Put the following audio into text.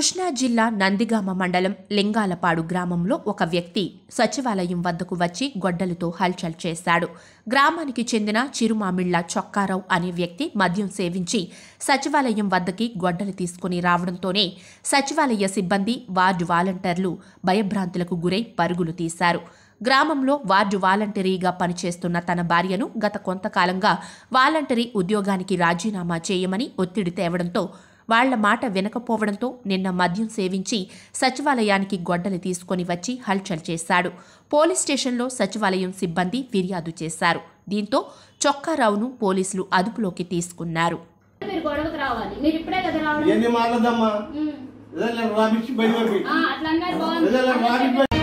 కృష్ణా జిల్లా నందిగామ మండలం లింగాలపాడు గ్రామంలో ఒక వ్యక్తి సచివాలయం వద్దకు వచ్చి గొడ్డలితో హల్చల్ చేశాడు గ్రామానికి చెందిన చిరుమామిళ్ల చొక్కారావు అనే వ్యక్తి మద్యం సేవించి సచివాలయం వద్దకి గొడ్డలి తీసుకుని రావడంతోనే సచివాలయ సిబ్బంది వార్డు వాలంటీర్లు భయభ్రాంతులకు గురై పరుగులు తీశారు గ్రామంలో వార్డు వాలంటరీగా పనిచేస్తున్న తన భార్యను గత కొంతకాలంగా వాలంటరీ ఉద్యోగానికి రాజీనామా చేయమని ఒత్తిడి తేవడంతో వాళ్ల మాట వినకపోవడంతో నిన్న మద్యం సేవించి సచివాలయానికి గొడ్డలి తీసుకొని వచ్చి హల్చల్ చేశాడు పోలీస్ స్టేషన్లో సచివాలయం సిబ్బంది ఫిర్యాదు చేశారు దీంతో చొక్కారావును పోలీసులు అదుపులోకి తీసుకున్నారు మీరు గొడవకు రావాలి మీరు ఇప్పుడే కదా రావడం ఎన్ని మాటలదమ్మా ఉమ్. ఏదైనా రాపిచ్చి బయట పంపి ఆ, అట్లా అన్నారు బాగుంది ఏదైనా రాపిచ్చి